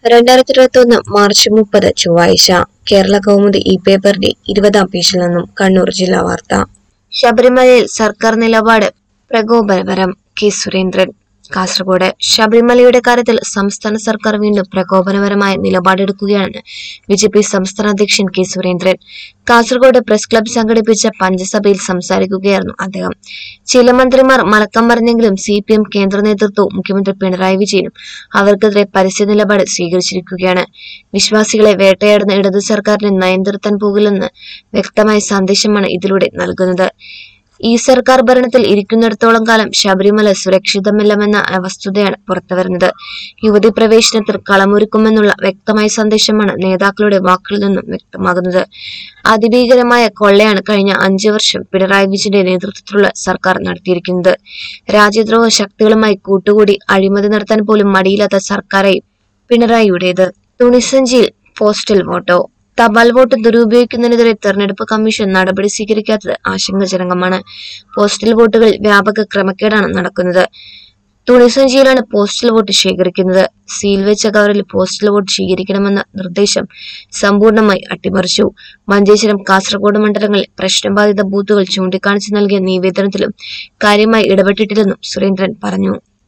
രണ്ടായിരത്തി ഇരുപത്തി ഒന്ന് മാർച്ച് മുപ്പത് ചൊവ്വാഴ്ച കേരള കൗമുദി ഈ പേപ്പറിന്റെ ഇരുപതാം പേജിൽ നിന്നും കണ്ണൂർ ജില്ലാ വാർത്ത ശബരിമലയിൽ സർക്കാർ നിലപാട് പ്രകോപനപരം കെ സുരേന്ദ്രൻ കാസർഗോഡ് ശബരിമലയുടെ കാര്യത്തിൽ സംസ്ഥാന സർക്കാർ വീണ്ടും പ്രകോപനപരമായ നിലപാടെടുക്കുകയാണെന്ന് ബി ജെ പി സംസ്ഥാന അധ്യക്ഷൻ K Surendran Kasaragod press club സംഘടിപ്പിച്ച പഞ്ചസഭയിൽ സംസാരിക്കുകയായിരുന്നു അദ്ദേഹം ചില മന്ത്രിമാർ മലക്കം പറഞ്ഞെങ്കിലും സി പി എം കേന്ദ്ര നേതൃത്വവും മുഖ്യമന്ത്രി പിണറായി വിജയനും അവർക്കെതിരെ പരസ്യ നിലപാട് സ്വീകരിച്ചിരിക്കുകയാണ് വിശ്വാസികളെ വേട്ടയാടുന്ന ഇടതു സർക്കാരിനെ നയം നിർത്താൻ പോകില്ലെന്ന് വ്യക്തമായ സന്ദേശമാണ് ഇതിലൂടെ നൽകുന്നത് ഈ സർക്കാർ ഭരണത്തിൽ ഇരിക്കുന്നിടത്തോളം കാലം ശബരിമല സുരക്ഷിതമല്ലെന്ന വസ്തുതയാണ് പുറത്തുവരുന്നത് യുവതി പ്രവേശനത്തിൽ കളമൊരുക്കുമെന്നുള്ള വ്യക്തമായ സന്ദേശമാണ് നേതാക്കളുടെ വാക്കുകളിൽ നിന്നും വ്യക്തമാകുന്നത് അതിഭീകരമായ കൊള്ളയാണ് കഴിഞ്ഞ അഞ്ചു വർഷം പിണറായി വിജയന്റെ നേതൃത്വത്തിലുള്ള സർക്കാർ നടത്തിയിരിക്കുന്നത് രാജ്യദ്രോഹ ശക്തികളുമായി കൂട്ടുകൂടി അഴിമതി നടത്താൻ പോലും മടിയില്ലാത്ത സർക്കാരായി പിണറായിയുടേത് തുണിസഞ്ചിയിൽ പോസ്റ്റൽ വോട്ടോ തപാൽ വോട്ട് ദുരുപയോഗിക്കുന്നതിനെതിരെ തെരഞ്ഞെടുപ്പ് കമ്മീഷൻ നടപടി സ്വീകരിക്കാത്തത് ആശങ്കാജനകമാണ് പോസ്റ്റൽ വോട്ടുകളിൽ വ്യാപക ക്രമക്കേടാണ് നടക്കുന്നത് തുണിസഞ്ചിയിലാണ് പോസ്റ്റൽ വോട്ട് ശേഖരിക്കുന്നത് സീൽ വെച്ച കവറിൽ പോസ്റ്റൽ വോട്ട് സ്വീകരിക്കണമെന്ന നിർദ്ദേശം സമ്പൂർണ്ണമായി അട്ടിമറിച്ചു മഞ്ചേശ്വരം കാസർഗോഡ് മണ്ഡലങ്ങളിൽ പ്രശ്നബാധിത ബൂത്തുകൾ ചൂണ്ടിക്കാണിച്ച് നൽകിയ നിവേദനത്തിലും കാര്യമായി ഇടപെട്ടിട്ടില്ലെന്നും സുരേന്ദ്രൻ പറഞ്ഞു